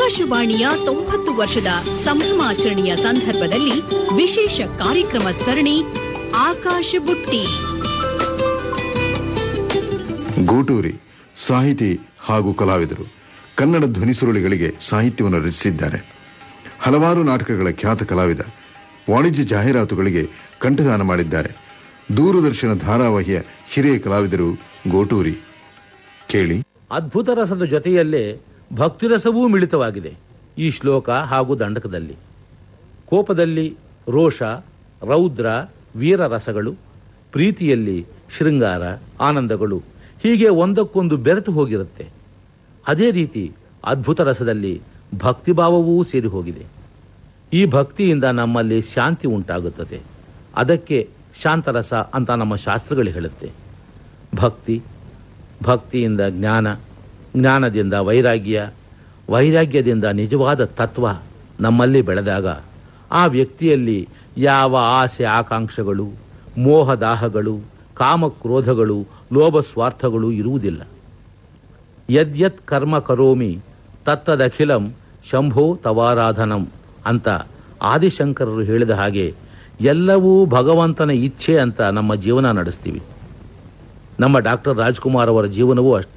ಆಕಾಶವಾಣಿಯ ತೊಂಬತ್ತು ವರ್ಷದ ಸಂಭ್ರಮಾಚರಣೆಯ ಸಂದರ್ಭದಲ್ಲಿ ವಿಶೇಷ ಕಾರ್ಯಕ್ರಮ ಸರಣಿ ಆಕಾಶ ಬುಟ್ಟಿ ಗೂಟೂರಿ ಸಾಹಿತಿ ಹಾಗೂ ಕಲಾವಿದರು ಕನ್ನಡ ಧ್ವನಿಸುರುಳಿಗಳಿಗೆ ಸಾಹಿತ್ಯವನ್ನು ರಚಿಸಿದ್ದಾರೆ ಹಲವಾರು ನಾಟಕಗಳ ಖ್ಯಾತ ಕಲಾವಿದ ವಾಣಿಜ್ಯ ಜಾಹೀರಾತುಗಳಿಗೆ ಕಂಠದಾನ ಮಾಡಿದ್ದಾರೆ ದೂರದರ್ಶನ ಧಾರಾವಾಹಿಯ ಹಿರಿಯ ಕಲಾವಿದರು ಗೋಟೂರಿ ಕೇಳಿ ಅದ್ಭುತ ರಸದ ಜೊತೆಯಲ್ಲೇ ಭಕ್ತಿರಸವೂ ಮಿಳಿತವಾಗಿದೆ ಈ ಶ್ಲೋಕ ಹಾಗೂ ದಂಡಕದಲ್ಲಿ ಕೋಪದಲ್ಲಿ ರೋಷ ರೌದ್ರ ವೀರ ರಸಗಳು ಪ್ರೀತಿಯಲ್ಲಿ ಶೃಂಗಾರ ಆನಂದಗಳು ಹೀಗೆ ಒಂದಕ್ಕೊಂದು ಬೆರೆತು ಹೋಗಿರುತ್ತೆ ಅದೇ ರೀತಿ ಅದ್ಭುತ ರಸದಲ್ಲಿ ಭಕ್ತಿಭಾವವೂ ಸೇರಿ ಹೋಗಿದೆ ಈ ಭಕ್ತಿಯಿಂದ ನಮ್ಮಲ್ಲಿ ಶಾಂತಿ ಉಂಟಾಗುತ್ತದೆ ಅದಕ್ಕೆ ಶಾಂತರಸ ಅಂತ ನಮ್ಮ ಶಾಸ್ತ್ರಗಳು ಹೇಳುತ್ತೆ ಭಕ್ತಿ ಭಕ್ತಿಯಿಂದ ಜ್ಞಾನ ಜ್ಞಾನದಿಂದ ವೈರಾಗ್ಯ ವೈರಾಗ್ಯದಿಂದ ನಿಜವಾದ ತತ್ವ ನಮ್ಮಲ್ಲಿ ಬೆಳೆದಾಗ ಆ ವ್ಯಕ್ತಿಯಲ್ಲಿ ಯಾವ ಆಸೆ ಆಕಾಂಕ್ಷೆಗಳು ಮೋಹದಾಹಗಳು ಕಾಮಕ್ರೋಧಗಳು ಲೋಭ ಸ್ವಾರ್ಥಗಳು ಇರುವುದಿಲ್ಲ ಯದ್ಯತ್ ಕರ್ಮ ಕರೋಮಿ ತತ್ತದಖಿಲಂ ಶಂಭೋ ತವಾರಾಧನಂ ಅಂತ ಆದಿಶಂಕರರು ಹೇಳಿದ ಹಾಗೆ ಎಲ್ಲವೂ ಭಗವಂತನ ಇಚ್ಛೆ ಅಂತ ನಮ್ಮ ಜೀವನ ನಡೆಸ್ತೀವಿ ನಮ್ಮ ಡಾಕ್ಟರ್ ರಾಜ್ಕುಮಾರ್ ಅವರ ಜೀವನವೂ ಅಷ್ಟೇ